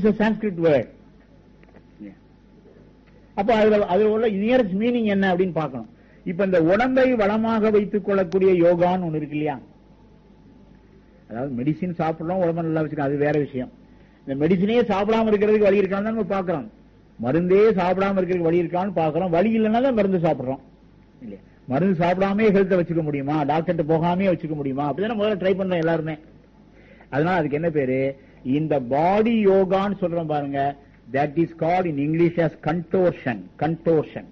It's Sanskrit word அப்ப அதுல அதுல உள்ள நியரஸ்ட் மீனிங் என்ன அப்படின்னு பார்க்கணும் இப்ப இந்த உடம்பை வளமாக வைத்துக் கொள்ளக்கூடிய யோகான்னு ஒண்ணு இருக்கு இல்லையா அதாவது மெடிசின் சாப்பிடலாம் உடம்ப நல்லா வச்சுக்க அது வேற விஷயம் இந்த மெடிசினே சாப்பிடாம இருக்கிறதுக்கு வழி இருக்கான்னு தான் நம்ம பாக்குறோம் மருந்தே சாப்பிடாம இருக்கிறதுக்கு வழி இருக்கான்னு பாக்குறோம் வழி இல்லைன்னா தான் மருந்து சாப்பிடுறோம் இல்லையா மருந்து சாப்பிடாமே ஹெல்த்தை வச்சுக்க முடியுமா டாக்டர்கிட்ட போகாமே வச்சுக்க முடியுமா அப்படிதான் முதல்ல ட்ரை பண்றோம் எல்லாருமே அதனால அதுக்கு என்ன பேரு இந்த பாடி யோகான்னு சொல்றோம் பாருங்க that is called in English as contortion contortion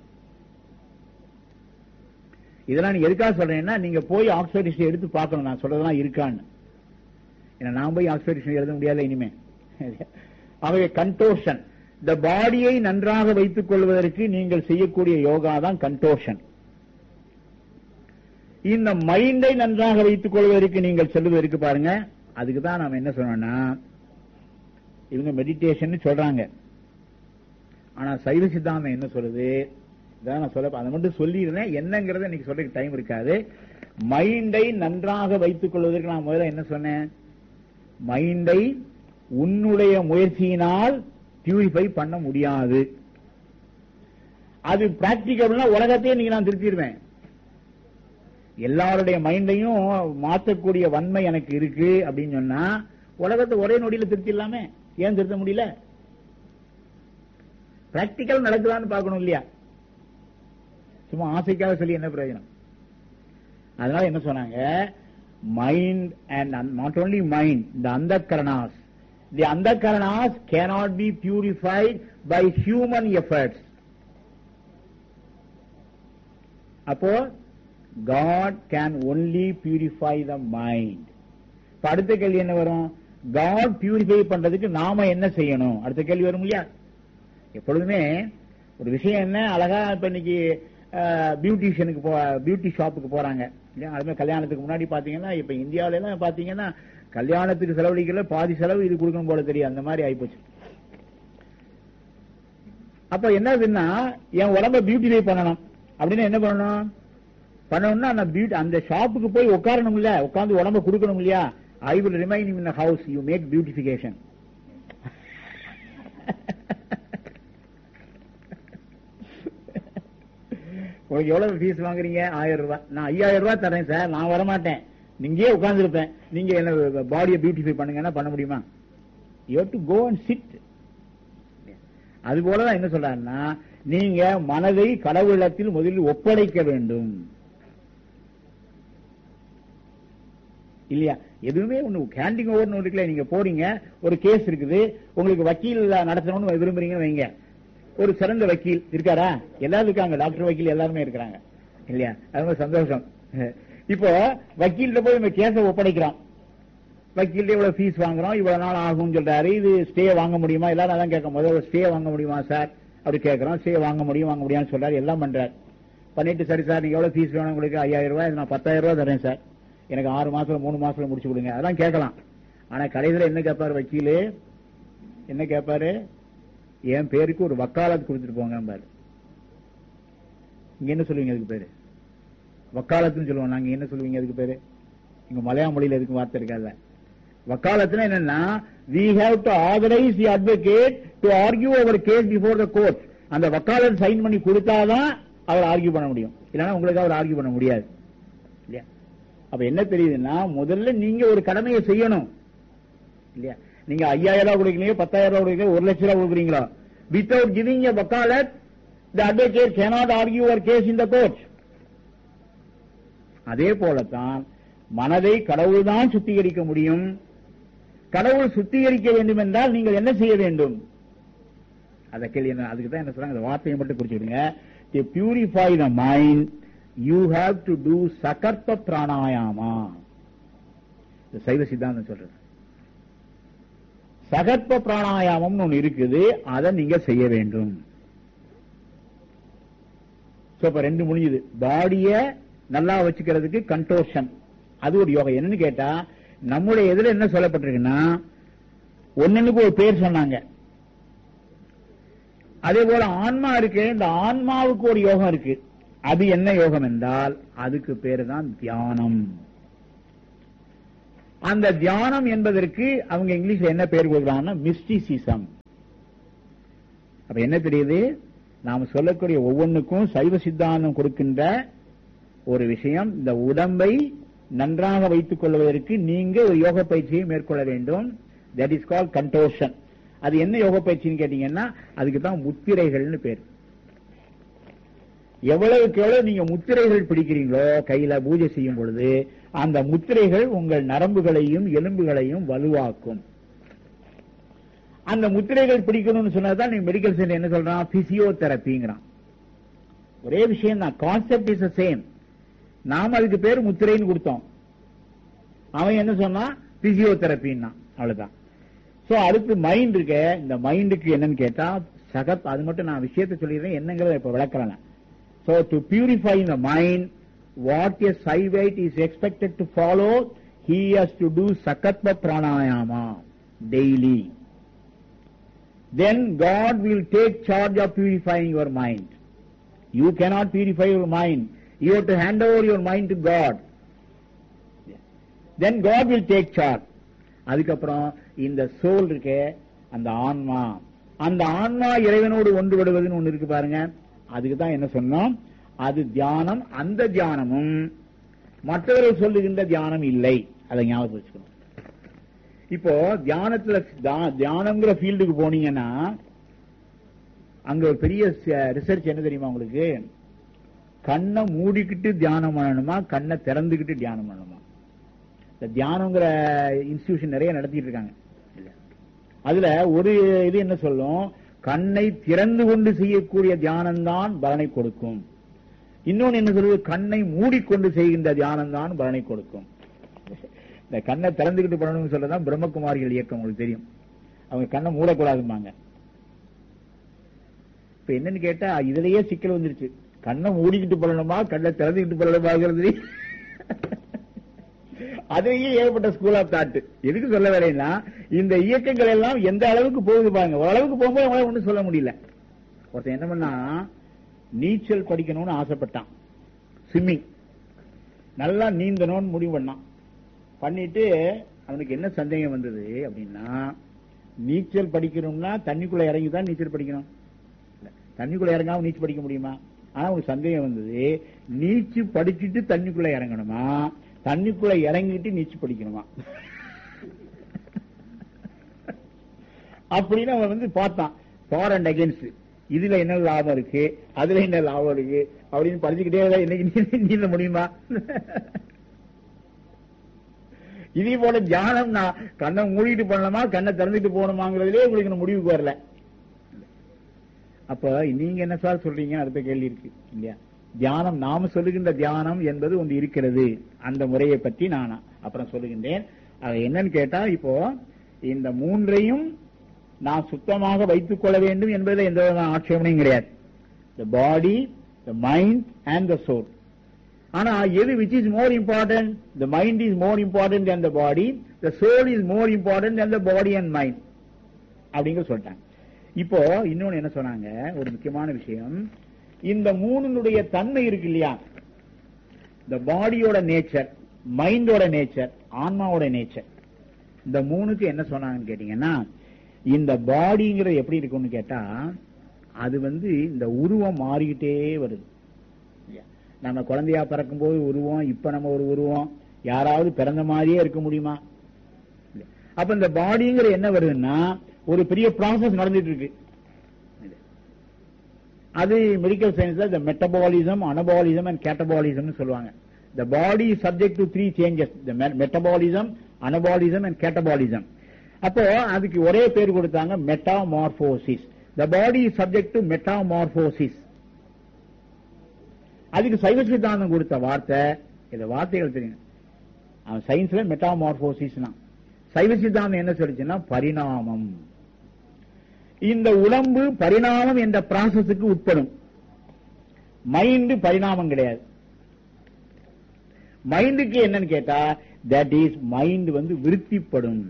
இதெல்லாம் நீங்க எதுக்காக சொல்றேன்னா நீங்க போய் ஆக்ஸ்போர்ட் டிக்ஷனரி எடுத்து பார்க்கணும் நான் சொல்றதெல்லாம் இருக்கான்னு ஏன்னா நான் போய் ஆக்ஸ்போர்ட் டிக்ஷனரி எழுத முடியாது இனிமே அவைய கண்டோர்ஷன் இந்த பாடியை நன்றாக வைத்துக் கொள்வதற்கு நீங்கள் செய்யக்கூடிய யோகா தான் கண்டோர்ஷன் இந்த மைண்டை நன்றாக வைத்துக் கொள்வதற்கு நீங்கள் செல்வதற்கு பாருங்க அதுக்கு தான் நாம என்ன சொன்னோம்னா இவங்க மெடிடேஷன் சொல்றாங்க ஆனா சைவ சித்தாந்தம் என்ன சொல்லுது இதான் நான் சொல்ல அதை மட்டும் சொல்லிடுறேன் என்னங்கறத இன்னைக்கு சொல்றதுக்கு டைம் இருக்காது மைண்டை நன்றாக வைத்துக் கொள்வதற்கு நான் முதல்ல என்ன சொன்னேன் மைண்டை உன்னுடைய முயற்சியினால் பியூரிஃபை பண்ண முடியாது அது பிராக்டிகல்னா உலகத்தையே நீங்க நான் திருத்திடுவேன் எல்லாருடைய மைண்டையும் மாற்றக்கூடிய வன்மை எனக்கு இருக்கு அப்படின்னு சொன்னா உலகத்தை ஒரே நொடியில திருத்திடலாமே ஏன் திருத்த முடியல பிராக்டிக்கல் நடக்குதான்னு பார்க்கணும் இல்லையா சும்மா ஆசைக்காக சொல்லி என்ன பிரயோஜனம் அதனால என்ன சொன்னாங்க mind and not only mind the அந்த கரணாஸ் தி அந்த கரணாஸ் cannot be purified by human efforts அப்போ God can only purify the mind இப்ப அடுத்த கேள்வி என்ன வரும் காட் பியூரிஃபை பண்றதுக்கு நாம என்ன செய்யணும் அடுத்த கேள்வி வரும் இல்லையா எப்பொழுதுமே ஒரு விஷயம் என்ன அழகா இப்ப இன்னைக்கு பியூட்டிஷியனுக்கு போ பியூட்டி ஷாப்புக்கு போறாங்க இல்லையா அதுமாதிரி கல்யாணத்துக்கு முன்னாடி பாத்தீங்கன்னா இப்ப இந்தியாவில எல்லாம் பாத்தீங்கன்னா கல்யாணத்துக்கு செலவழிக்கல பாதி செலவு இது கொடுக்கணும் போல தெரியும் அந்த மாதிரி ஆயிப்போச்சு அப்ப என்னதுன்னா என் உடம்ப பியூட்டிஃபை பண்ணணும் அப்படின்னு என்ன பண்ணணும் பண்ணணும்னா அந்த பியூட்டி அந்த ஷாப்புக்கு போய் உட்காரணும் இல்ல உட்கார்ந்து உடம்ப கொடுக்கணும் இல்லையா I will remain in house you make beautification உங்களுக்கு எவ்வளவு ஃபீஸ் வாங்குறீங்க ஆயிரம் ரூபாய் நான் ஐயாயிரம் ரூபாய் தரேன் சார் நான் வரமாட்டேன் நீங்கே உட்கார்ந்து இருப்பேன் நீங்க என்ன பாடியை பியூட்டிஃபை பண்ணுங்கன்னா பண்ண முடியுமா you to go and sit அது போலதான் என்ன சொல்றாருன்னா நீங்க மனதை கடவுளத்தில் முதலில் ஒப்படைக்க வேண்டும் இல்லையா எதுவுமே ஒண்ணு ஹேண்டிங் ஓவர்னு இருக்குல்ல நீங்க போறீங்க ஒரு கேஸ் இருக்குது உங்களுக்கு வக்கீல் நடத்தணும்னு விரும்புறீங்கன்னு வைங்க ஒரு சிறந்த வக்கீல் இருக்காரா எல்லாரும் இருக்காங்க டாக்டர் வக்கீல் எல்லாருமே இருக்கிறாங்க இல்லையா அது மாதிரி சந்தோஷம் இப்போ வக்கீல்கிட்ட போய் இந்த கேஸை ஒப்படைக்கிறோம் வக்கீல்கிட்ட இவ்வளவு ஃபீஸ் வாங்குறோம் இவ்வளவு நாள் ஆகும்னு சொல்றாரு இது ஸ்டே வாங்க முடியுமா எல்லாரும் அதான் கேட்க முதல்ல ஸ்டே வாங்க முடியுமா சார் அப்படி கேட்கறோம் ஸ்டே வாங்க முடியும் வாங்க முடியான்னு சொல்றாரு எல்லாம் பண்றாரு பண்ணிட்டு சரி சார் நீங்க எவ்வளவு ஃபீஸ் வேணும் உங்களுக்கு ஐயாயிரம் ரூபாய் நான் பத்தாயிரம் ரூபாய் தரேன் சார் எனக்கு ஆறு மாசத்துல மூணு மாசத்துல முடிச்சு கொடுங்க அதான் கேட்கலாம் ஆனா கடைசியில என்ன கேட்பாரு வக்கீலு என்ன கேட்பாரு என் பேருக்கு ஒரு வக்காலத்து கொடுத்துட்டு போங்க பாரு இங்க என்ன சொல்லுவீங்க அதுக்கு பேரு வக்காலத்துன்னு சொல்லுவோம் நாங்க என்ன சொல்லுவீங்க அதுக்கு பேரு இங்க மலையாள மொழியில எதுக்கு வார்த்தை இருக்காது வக்காலத்துனா என்னன்னா we have to authorize the advocate to argue our case before the court அந்த வக்காலத் சைன் பண்ணி கொடுத்தாதான் அவர் ஆர்கியூ பண்ண முடியும் இல்லைன்னா உங்களுக்கு அவர் ஆர்கியூ பண்ண முடியாது இல்லையா அப்ப என்ன தெரியுதுன்னா முதல்ல நீங்க ஒரு கடமையை செய்யணும் இல்லையா நீங்க ஐயாயிரம் ரூபாய் கொடுக்கறீங்க பத்தாயிரம் ரூபாய் கொடுக்கறீங்க ஒரு லட்சம் ரூபாய் கொடுக்குறீங்களோ without giving a vakalat the advocate cannot argue அவர் கேஸ் இன் த கோர்ட் அதே போலத்தான் மனதை கடவுள் தான் சுத்திகரிக்க முடியும் கடவுள் சுத்திகரிக்க வேண்டும் என்றால் நீங்கள் என்ன செய்ய வேண்டும் அத கேள்வி என்ன அதுக்கு தான் என்ன சொல்றாங்க அந்த வார்த்தையை மட்டும் குறிச்சுடுங்க to purify the mind you have to do sagarbha pranayama இது சைவ சித்தாந்தம் சொல்றது சகற்ப பிராணாயாமம்னு ஒண்ணு இருக்குது அதை நீங்க செய்ய வேண்டும் சோ இப்ப ரெண்டு முடிஞ்சுது பாடிய நல்லா வச்சுக்கிறதுக்கு கண்டோஷன் அது ஒரு யோகா என்னன்னு கேட்டா நம்முடைய எதுல என்ன சொல்லப்பட்டிருக்குன்னா ஒன்னுக்கு ஒரு பேர் சொன்னாங்க அதே போல ஆன்மா இருக்கு இந்த ஆன்மாவுக்கு ஒரு யோகம் இருக்கு அது என்ன யோகம் என்றால் அதுக்கு பேரு தான் தியானம் அந்த தியானம் என்பதற்கு அவங்க இங்கிலீஷ்ல என்ன பேர் கொடுக்குறாங்கன்னா மிஸ்டிசிசம் அப்ப என்ன தெரியுது நாம் சொல்லக்கூடிய ஒவ்வொன்றுக்கும் சைவ சித்தாந்தம் கொடுக்கின்ற ஒரு விஷயம் இந்த உடம்பை நன்றாக வைத்துக் கொள்வதற்கு நீங்க ஒரு யோக பயிற்சியை மேற்கொள்ள வேண்டும் தட் இஸ் கால் கண்டோஷன் அது என்ன யோக பயிற்சின்னு கேட்டீங்கன்னா அதுக்கு தான் முத்திரைகள்னு பேர் எவ்வளவுக்கு எவ்வளவு நீங்க முத்திரைகள் பிடிக்கிறீங்களோ கையில பூஜை செய்யும் பொழுது அந்த முத்திரைகள் உங்கள் நரம்புகளையும் எலும்புகளையும் வலுவாக்கும் அந்த முத்திரைகள் பிடிக்கணும்னு சொன்னதான் நீ மெடிக்கல் சென்டர் என்ன சொல்றான் பிசியோதெரப்பிங்கிறான் ஒரே விஷயம் தான் கான்செப்ட் இஸ் சேம் நாம அதுக்கு பேர் முத்திரைன்னு கொடுத்தோம் அவன் என்ன சொன்னா பிசியோதெரப்பின்னா அவ்வளவுதான் சோ அடுத்து மைண்ட் இருக்க இந்த மைண்டுக்கு என்னன்னு கேட்டா சகப் அது மட்டும் நான் விஷயத்தை சொல்லிடுறேன் என்னங்கிறத இப்ப விளக்குறேன் so to purify the mind what a Saivite is expected to follow he has to do sagatva pranayama daily then God will take charge of purifying your mind. You cannot purify your mind. You have to hand over your mind to God. Then God will take charge. அதுக்கப்புறம் இந்த soul இருக்கே அந்த ஆன்மா அந்த ஆன்மா இறைவனோடு ஒன்று விடுவதுன்னு ஒண்ணு இருக்கு பாருங்க அதுக்கு தான் என்ன சொன்னோம் அது தியானம் அந்த தியானமும் மற்றவர்கள் சொல்லுகின்ற தியானம் இல்லை அதை ஞாபகம் வச்சுக்கணும் இப்போ தியானத்துல தா- தியானம்ங்கிற ஃபீல்டுக்கு போனீங்கன்னா அங்க ஒரு பெரிய ரிசர்ச் என்ன தெரியுமா உங்களுக்கு கண்ணை மூடிக்கிட்டு தியானம் பண்ணணுமா கண்ணை திறந்துக்கிட்டு தியானம் பண்ணணுமா இந்த தியானங்கிற இன்ஸ்டிடியூஷன் நிறைய நடத்திட்டு இருக்காங்க இல்ல. அதுல ஒரு இது என்ன சொல்லும் கண்ணை திறந்து கொண்டு செய்யக்கூடிய தியானம் தான் பலனை கொடுக்கும் இன்னொன்னு என்ன சொல்லுது கண்ணை மூடிக்கொண்டு செய்கின்ற தியானம் தான் பலனை கொடுக்கும் இந்த கண்ணை திறந்துகிட்டு பண்ணணும்னு சொல்லதான் பிரம்மகுமாரிகள் இயக்கம் உங்களுக்கு தெரியும் அவங்க கண்ணை மூடக்கூடாதும்பாங்க இப்ப என்னன்னு கேட்டா இதுலயே சிக்கல் வந்துருச்சு கண்ணை மூடிக்கிட்டு பண்ணணுமா கண்ணை திறந்துக்கிட்டு பண்ணணுமாங்கிறது அதையே ஏகப்பட்ட ஸ்கூல் ஆஃப் தாட் எதுக்கு சொல்ல வரேன்னா இந்த இயக்கங்கள் எல்லாம் எந்த அளவுக்கு போகுது பாருங்க ஓரளவுக்கு போகும்போது அவங்களால ஒண்ணும் சொல்ல முடியல ஒருத்தன் என்ன பண்ணா நீச்சல் படிக்கணும்னு ஆசைப்பட்டான் ஸ்விம்மிங் நல்லா நீந்தணும்னு முடிவு பண்ணான் பண்ணிட்டு அவனுக்கு என்ன சந்தேகம் வந்தது அப்படின்னா நீச்சல் படிக்கணும்னா தண்ணிக்குள்ள இறங்கி தான் நீச்சல் படிக்கணும் இல்ல, தண்ணிக்குள்ள இறங்காம நீச்சல் படிக்க முடியுமா ஆனா அவனுக்கு சந்தேகம் வந்தது நீச்சு படிச்சுட்டு தண்ணிக்குள்ள இறங்கணுமா தண்ணிக்குள்ள இறங்கிட்டு நீச்சு படிக்கணுமா அப்படின்னு அவன் வந்து பார்த்தான் ஃபார் அண்ட் அகேன்ஸ்ட் இதுல என்ன லாபம் இருக்கு அதுல என்ன லாபம் இருக்கு அப்படின்னு படிச்சுக்கிட்டே இருந்தா இன்னைக்கு நீ- நீந்த முடியுமா இதே போல தியானம் நான் கண்ணை மூடிட்டு பண்ணலாமா கண்ணை திறந்துட்டு போகணுமாங்கிறதுலே உங்களுக்கு இன்னும் முடிவுக்கு வரல அப்ப நீங்க என்ன சார் சொல்றீங்க அடுத்த கேள்வி இருக்கு இல்லையா தியானம் நாம சொல்லுகின்ற தியானம் என்பது ஒன்று இருக்கிறது அந்த முறையை பற்றி நான் அப்புறம் சொல்லுகின்றேன் அது என்னன்னு கேட்டா இப்போ இந்த மூன்றையும் நான் சுத்தமாக வைத்துக் கொள்ள வேண்டும் என்பதில் எந்த விதமான ஆட்சேபனையும் கிடையாது the body the mind and the soul ஆனா எது which is more important the mind is more important than the body the soul is more important than the body and mind அப்படிங்கிற சொல்லிட்டாங்க இப்போ இன்னொன்னு என்ன சொன்னாங்க ஒரு முக்கியமான விஷயம் இந்த மூணுனுடைய தன்மை இருக்கு இல்லையா இந்த பாடியோட நேச்சர் மைண்டோட நேச்சர் ஆன்மாவோட நேச்சர் இந்த மூணுக்கு என்ன சொன்னாங்கன்னு கேட்டீங்கன்னா இந்த பாடிங்கிறது எப்படி இருக்கும்னு கேட்டா அது வந்து இந்த உருவம் மாறிக்கிட்டே வருது நம்ம குழந்தையா பிறக்கும் போது உருவம் இப்ப நம்ம ஒரு உருவம் யாராவது பிறந்த மாதிரியே இருக்க முடியுமா இல்ல. அப்ப இந்த பாடிங்கிற என்ன வருதுன்னா ஒரு பெரிய ப்ராசஸ் நடந்துட்டு இருக்கு இல்ல. அது மெடிக்கல் சயின்ஸ்ல இந்த மெட்டபாலிசம் அனபாலிசம் அண்ட் கேட்டபாலிசம் சொல்லுவாங்க the body is subject to three changes the me- metabolism anabolism and catabolism அப்போ அதுக்கு ஒரே பேர் கொடுத்தாங்க metamorphosis the body is subject to metamorphosis அதுக்கு சைவ சித்தாந்தம் கொடுத்த வார்த்தை இந்த வார்த்தைகள் தெரியும் அவன் சயின்ஸ்ல மெட்டாமார்போசிஸ்னா சைவ சித்தாந்தம் என்ன சொல்லுச்சுன்னா பரிணாமம் இந்த உடம்பு பரிணாமம் என்ற ப்ராசஸுக்கு உட்படும் மைண்ட் பரிணாமம் கிடையாது மைண்டுக்கு என்னன்னு கேட்டா தட் இஸ் மைண்ட் வந்து விருத்திப்படும்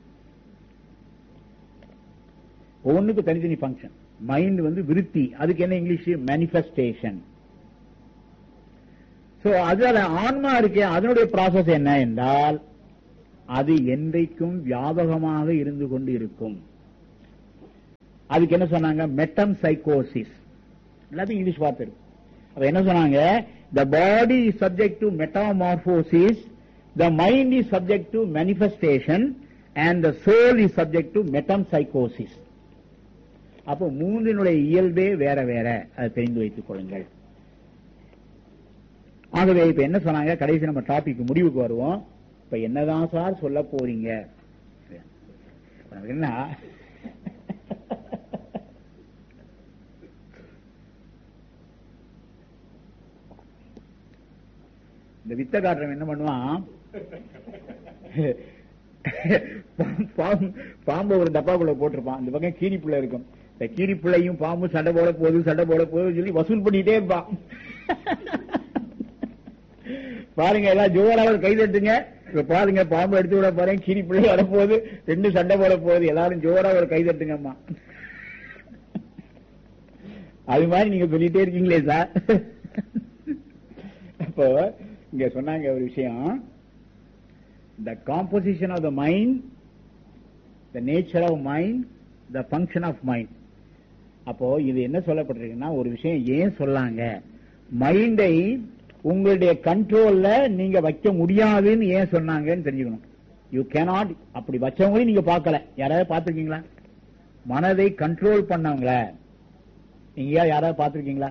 ஒவ்வொன்றுக்கு தனித்தனி ஃபங்க்ஷன் மைண்ட் வந்து விருத்தி அதுக்கு என்ன இங்கிலீஷ் மேனிஃபெஸ்டேஷன் சோ அதுல ஆன்மா இருக்கே அதனுடைய ப்ராசஸ் என்ன என்றால் அது என்றைக்கும் வியாபகமாக இருந்து கொண்டு இருக்கும் அதுக்கு என்ன சொன்னாங்க மெட்டம் சைக்கோசிஸ் எல்லாத்தையும் இங்கிலீஷ் வார்த்தை இருக்கு அப்ப என்ன சொன்னாங்க the body is subject to metamorphosis the mind is subject to manifestation and the soul is subject to metempsychosis அப்போ மூன்றினுடைய இயல்பே வேற வேற அதை தெரிந்து வைத்துக் கொள்ளுங்கள் ஆகவே இப்ப என்ன சொன்னாங்க கடைசி நம்ம டாபிக் முடிவுக்கு வருவோம் இப்ப என்னதான் சார் சொல்ல போறீங்க என்ன இந்த வித்த காட்டுறவன் என்ன பண்ணுவான் பாம்பு பாம்பு ஒரு டப்பாக்குள்ள போட்டிருப்பான் இந்த பக்கம் கீரி புள்ள இருக்கும் இந்த கீரி பிள்ளையும் பாம்பு சண்டை போட போகுது சண்டை போட போகுது சொல்லி வசூல் பண்ணிட்டே இருப்பான் பாருங்க எல்லாம் ஜோராக கை தட்டுங்க இப்ப பாருங்க பாம்பு எடுத்து விட போறேன் கீரி பிள்ளை வரப்போகுது ரெண்டு சண்டை போட போகுது எல்லாரும் ஜோரா ஒரு கை தட்டுங்கம்மா அது மாதிரி நீங்க சொல்லிட்டே இருக்கீங்களே சார் அப்போ இங்க சொன்னாங்க ஒரு விஷயம் the composition of the mind the nature of mind the function of mind அப்போ இது என்ன சொல்லப்பட்டிருக்குன்னா ஒரு விஷயம் ஏன் சொல்லாங்க மைண்டை உங்களுடைய கண்ட்ரோல்ல நீங்க வைக்க முடியாதுன்னு ஏன் சொன்னாங்கன்னு தெரிஞ்சுக்கணும் யூ கேனாட் அப்படி வச்சவங்களையும் நீங்க பார்க்கல யாராவது பார்த்திருக்கீங்களா மனதை கண்ட்ரோல் பண்ணவங்கள நீங்க யாராவது பார்த்திருக்கீங்களா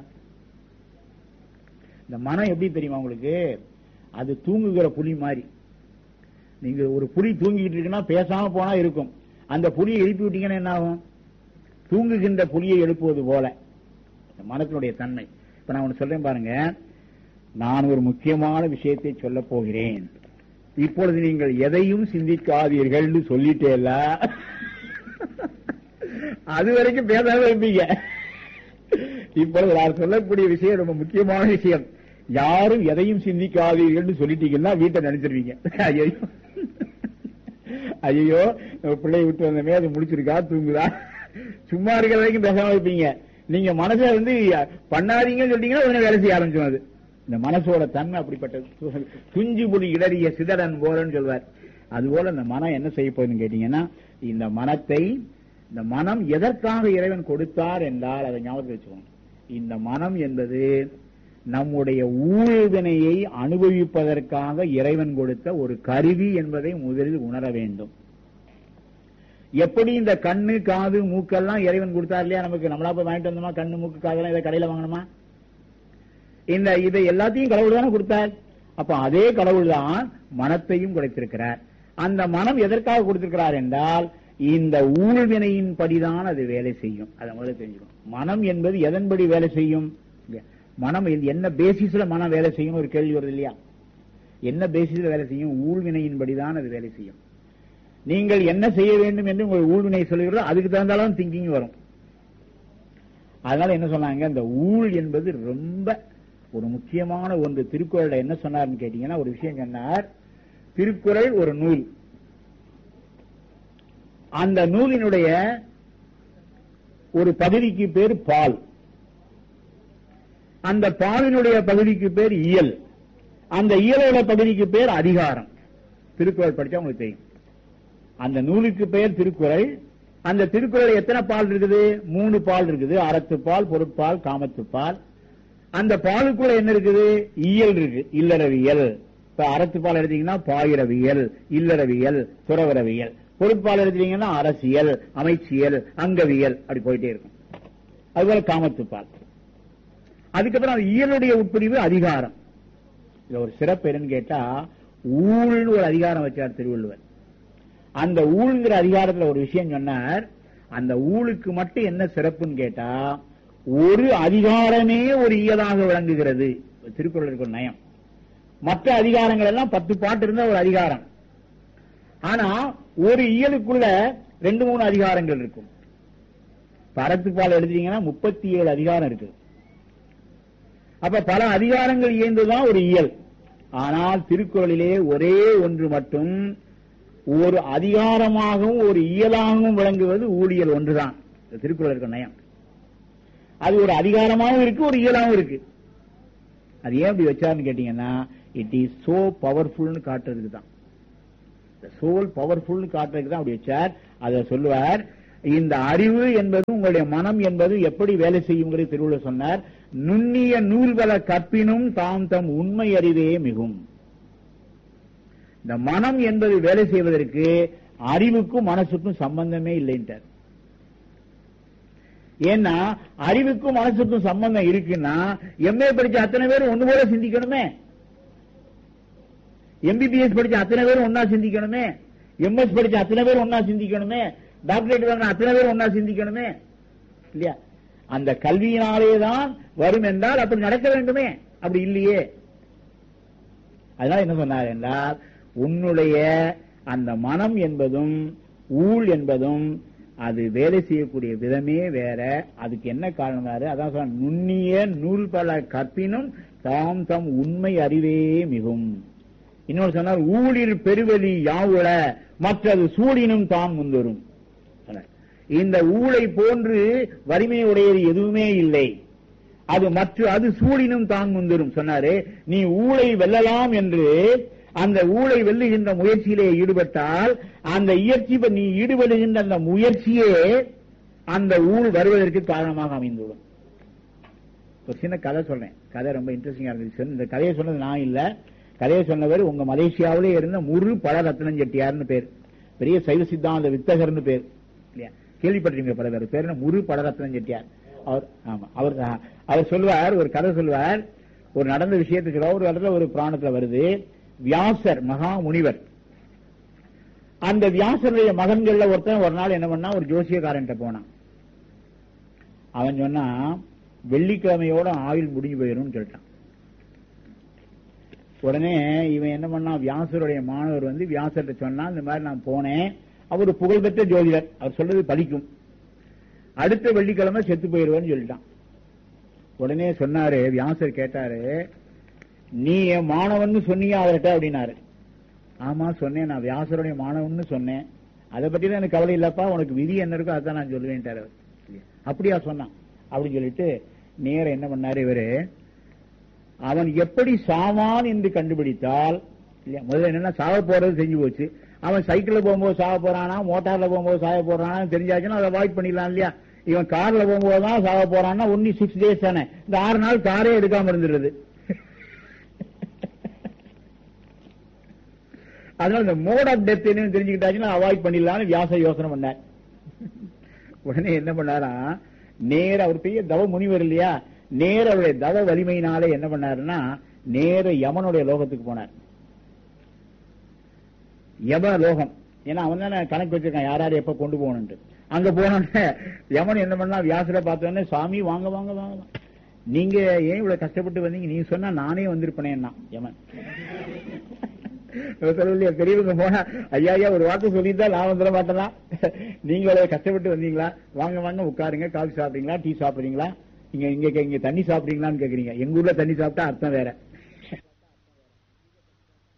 இந்த மனம் எப்படி தெரியுமா உங்களுக்கு அது தூங்குகிற புலி மாதிரி நீங்க ஒரு புலி தூங்கிட்டு இருக்குன்னா பேசாம போனா இருக்கும் அந்த புலியை எழுப்பி விட்டீங்கன்னா என்ன ஆகும் தூங்குகின்ற புலியை எழுப்புவது போல இந்த மனத்தினுடைய தன்மை இப்ப நான் ஒண்ணு சொல்றேன் பாருங்க நான் ஒரு முக்கியமான விஷயத்தை சொல்ல போகிறேன் இப்பொழுது நீங்கள் எதையும் சிந்திக்காதீர்கள் சொல்லிட்டேல அது வரைக்கும் பேசாம இருப்பீங்க இப்பொழுது நான் சொல்லக்கூடிய விஷயம் ரொம்ப முக்கியமான விஷயம் யாரும் எதையும் சிந்திக்காதீர்கள் சொல்லிட்டீங்கன்னா வீட்டை நினைச்சிருவீங்க ஐயோ ஐயோ பிள்ளைய விட்டு வந்தமே அது முடிச்சிருக்கா தூங்குதா சும்மா இருக்கிற வரைக்கும் பேசாம இருப்பீங்க நீங்க மனசை வந்து பண்ணாதீங்கன்னு சொல்லிட்டீங்கன்னா உடனே வேலை செய்ய ஆரம்பிச்சோம் அது இந்த மனசோட தன்மை அப்படிப்பட்டது துஞ்சு புலி இடறிய சிதறன் போறன்னு சொல்வார் அதுபோல இந்த மனம் என்ன செய்ய போகுதுன்னு கேட்டீங்கன்னா இந்த மனத்தை இந்த மனம் எதற்காக இறைவன் கொடுத்தார் என்றால் அதை ஞாபகத்தில் வச்சுக்கோங்க இந்த மனம் என்பது நம்முடைய ஊழ்வினையை அனுபவிப்பதற்காக இறைவன் கொடுத்த ஒரு கருவி என்பதை முதலில் உணர வேண்டும் எப்படி இந்த கண்ணு காது மூக்கெல்லாம் இறைவன் கொடுத்தார் இல்லையா நமக்கு நம்மளா போய் வாங்கிட்டு வந்தோமா கண்ணு மூக்கு காதெல்லாம் இதை கடையில வாங்கணுமா இந்த இதை எல்லாத்தையும் கடவுள் தானே கொடுத்தார் அப்ப அதே கடவுள் தான் மனத்தையும் கொடுத்திருக்கிறார் அந்த மனம் எதற்காக கொடுத்திருக்கிறார் என்றால் இந்த ஊழ்வினையின் படிதான் அது வேலை செய்யும் அதை முதல்ல தெரிஞ்சுக்கணும் மனம் என்பது எதன்படி வேலை செய்யும் மனம் என்ன பேசிஸ்ல மனம் வேலை செய்யும் ஒரு கேள்வி வருது இல்லையா என்ன பேசிஸ்ல வேலை செய்யும் ஊழ்வினையின் படிதான் அது வேலை செய்யும் நீங்கள் என்ன செய்ய வேண்டும் என்று உங்கள் ஊழ்வினை சொல்லுகிறதோ அதுக்கு தகுந்தாலும் திங்கிங் வரும் அதனால என்ன சொன்னாங்க இந்த ஊழ் என்பது ரொம்ப ஒரு முக்கியமான ஒன்று திருக்குறள் என்ன சொன்னார்னு கேட்டீங்கன்னா ஒரு விஷயம் சொன்னார் திருக்குறள் ஒரு நூல் அந்த நூலினுடைய ஒரு பகுதிக்கு பேர் பால் அந்த பாலினுடைய பகுதிக்கு பேர் இயல் அந்த இயலோட பகுதிக்கு பேர் அதிகாரம் திருக்குறள் படிச்சா உங்களுக்கு தெரியும் அந்த நூலுக்கு பெயர் திருக்குறள் அந்த திருக்குறள் எத்தனை பால் இருக்குது மூணு பால் இருக்குது அறத்து பால் பொருட்பால் காமத்து பால் அந்த பாலுக்குள்ள என்ன இருக்குது இயல் இருக்கு இல்லறவியல் இப்ப அறத்து பால் எடுத்தீங்கன்னா பாயிரவியல் இல்லறவியல் துறவரவியல் பொருட்பால் எடுத்தீங்கன்னா அரசியல் அமைச்சியல் அங்கவியல் அப்படி போயிட்டே இருக்கும் அதுபோல காமத்து பால் அதுக்கப்புறம் இயலுடைய உட்பிரிவு அதிகாரம் இதுல ஒரு சிறப்பு என்னன்னு கேட்டா ஊழ்னு ஒரு அதிகாரம் வச்சார் திருவள்ளுவர் அந்த ஊழ்ங்கிற அதிகாரத்துல ஒரு விஷயம் சொன்னார் அந்த ஊழுக்கு மட்டும் என்ன சிறப்புன்னு கேட்டா ஒரு அதிகாரமே ஒரு இயலாக விளங்குகிறது திருக்குறள் இருக்கிற நயம் மற்ற அதிகாரங்கள் எல்லாம் பத்து பாட்டு இருந்தா ஒரு அதிகாரம் ஆனா ஒரு இயலுக்குள்ள ரெண்டு மூணு அதிகாரங்கள் இருக்கும் பரத்துப்பால் எழுதிங்கன்னா முப்பத்தி ஏழு அதிகாரம் இருக்கு அப்ப பல அதிகாரங்கள் இயந்துதான் ஒரு இயல் ஆனால் திருக்குறளிலே ஒரே ஒன்று மட்டும் ஒரு அதிகாரமாகவும் ஒரு இயலாகவும் விளங்குவது ஊழியல் ஒன்றுதான் திருக்குறள் இருக்க நயம் அது ஒரு அதிகாரமாகவும் இருக்கு ஒரு இயலாகவும் இருக்கு அது ஏன் அப்படி வச்சாருன்னு கேட்டீங்கன்னா இட் இஸ் சோ பவர்ஃபுல்னு காட்டுறதுக்கு தான் சோல் பவர்ஃபுல்னு காட்டுறதுக்கு தான் அப்படி வச்சார் அதை சொல்லுவார் இந்த அறிவு என்பது உங்களுடைய மனம் என்பது எப்படி வேலை செய்யுங்கிறது திருவள்ளுவர் சொன்னார் நுண்ணிய நூல்கள கற்பினும் தாம் தம் உண்மை அறிவே மிகும் இந்த மனம் என்பது வேலை செய்வதற்கு அறிவுக்கும் மனசுக்கும் சம்பந்தமே இல்லைன்றார் ஏன்னா அறிவுக்கும் மனசுக்கும் சம்பந்தம் இருக்குன்னா எம்ஏ படிச்ச அத்தனை பேரும் ஒண்ணு போல சிந்திக்கணுமே எம்பிபிஎஸ் படிச்ச அத்தனை பேரும் ஒன்னா சிந்திக்கணுமே எம்எஸ் படிச்ச அத்தனை பேரும் ஒன்னா சிந்திக்கணுமே டாக்டரேட் வாங்கின அத்தனை பேரும் ஒன்னா சிந்திக்கணுமே இல்லையா அந்த கல்வியினாலே தான் வரும் என்றால் அப்படி நடக்க வேண்டுமே அப்படி இல்லையே அதனால என்ன சொன்னார் என்றால் உன்னுடைய அந்த மனம் என்பதும் ஊழ் என்பதும் அது வேலை செய்யக்கூடிய விதமே வேற அதுக்கு என்ன காரணம் வேற அதான் சொன்ன நுண்ணிய நூல் பல கற்பினும் தாம் தம் உண்மை அறிவே மிகும் இன்னொரு சொன்னார் ஊழில் பெருவெளி யாவுள மற்றது சூழினும் தான் முன்வரும் சொன்னார். இந்த ஊழை போன்று வலிமையுடையது எதுவுமே இல்லை அது மற்ற அது சூழினும் தான் முன்வரும் சொன்னாரு நீ ஊழை வெல்லலாம் என்று அந்த ஊழை வெல்லுகின்ற முயற்சியிலே ஈடுபட்டால் அந்த இயற்சி நீ ஈடுபடுகின்ற அந்த முயற்சியே அந்த ஊழ் வருவதற்கு காரணமாக அமைந்துவிடும் ஒரு சின்ன கதை சொல்றேன் கதை ரொம்ப இன்ட்ரெஸ்டிங்கா இருந்துச்சு இந்த கதையை சொன்னது நான் இல்ல கதையை சொன்னவர் உங்க மலேசியாவிலே இருந்த முரு பல ரத்னம் செட்டியார்னு பேர் பெரிய சைவ சித்தாந்த வித்தகர்னு பேர் இல்லையா கேள்விப்பட்டிருக்கீங்க பல பேர் பேர் என்ன முரு படரத்னம் செட்டியார் அவர் ஆமா அவர் அவர் சொல்லுவார் ஒரு கதை சொல்லுவார் ஒரு நடந்த விஷயத்தை சொல்லுவார் ஒரு இடத்துல ஒரு புராணத்துல வருது வியாசர் மகா முனிவர் அந்த வியாசருடைய மகன்கள்ல ஒருத்தன் ஒரு நாள் என்ன பண்ணா ஒரு ஜோசியக்காரன்ட்ட போனான் அவன் சொன்னா வெள்ளிக்கிழமையோட ஆயுள் முடிஞ்சு போயிரும் சொல்லிட்டான் உடனே இவன் என்ன பண்ணா வியாசருடைய மாணவர் வந்து வியாசர்கிட்ட சொன்னா இந்த மாதிரி நான் போனேன் அவர் புகழ்பெற்ற ஜோதிடர் அவர் சொல்றது பலிக்கும் அடுத்த வெள்ளிக்கிழமை செத்து போயிருவேன்னு சொல்லிட்டான் உடனே சொன்னாரு வியாசர் கேட்டாரு நீ என் மாணவன் சொன்னியா அவர்கிட்ட அப்படின்னாரு ஆமா சொன்னேன் நான் வியாசருடைய மாணவன் சொன்னேன் அதை பத்தி தான் எனக்கு கவலை இல்லப்பா உனக்கு விதி என்ன இருக்கோ அதான் நான் சொல்லுவேன்ட்டாரு அவர். அப்படியா சொன்னான் அப்படின்னு சொல்லிட்டு நேர என்ன பண்ணாரு இவரு அவன் எப்படி சாவான் என்று கண்டுபிடித்தால் இல்லையா முதல்ல என்னன்னா சாவ போறது செஞ்சு போச்சு அவன் சைக்கிள்ல போகும்போது சாவ போறானா மோட்டார்ல போகும்போது சாவ போறானா தெரிஞ்சாச்சுன்னா அதை அவாய்ட் பண்ணிடலாம் இல்லையா இவன் கார்ல போகும்போது தான் சாவ போறான்னா ஒன்லி சிக்ஸ் டேஸ் தானே இந்த ஆறு நாள் காரே எடுக்காம இருந்துருது அதனால இந்த மோட் ஆஃப் டெத் என்னன்னு தெரிஞ்சுக்கிட்டாச்சுன்னா அவாய்ட் பண்ணிடலாம்னு வியாச யோசனை பண்ணார் உடனே என்ன பண்ணாரா நேர அவர் பெரிய தவ முனிவர் இல்லையா நேர அவருடைய தவ வலிமையினாலே என்ன பண்ணாருன்னா நேர யமனுடைய லோகத்துக்கு போனார் யம லோகம் ஏன்னா அவன் தானே கணக்கு வச்சிருக்கான் யார் யார் எப்ப கொண்டு போகணும்ட்டு அங்க போனோடனே யமன் என்ன பண்ணா வியாசரை பார்த்தோன்னே சாமி வாங்க வாங்க வாங்க வாங்க. நீங்க ஏன் இவ்வளவு கஷ்டப்பட்டு வந்தீங்க நீங்க சொன்னா நானே வந்திருப்பேன் யமன் சொல்லலையா பெரியவங்க போனா ஐயா ஐயா ஒரு வார்த்தை சொல்லியிருந்தா நான் வந்துட மாட்டேனா நீங்க அவ்வளவு கஷ்டப்பட்டு வந்தீங்களா வாங்க வாங்க உட்காருங்க காஃபி சாப்பிடுறீங்களா டீ சாப்பிடுறீங்களா இங்க இங்க இங்க தண்ணி சாப்பிடுறீங்களான்னு கேக்குறீங்க எங்க ஊர்ல தண்ணி சாப்பிட்டா அர்த்தம் வேற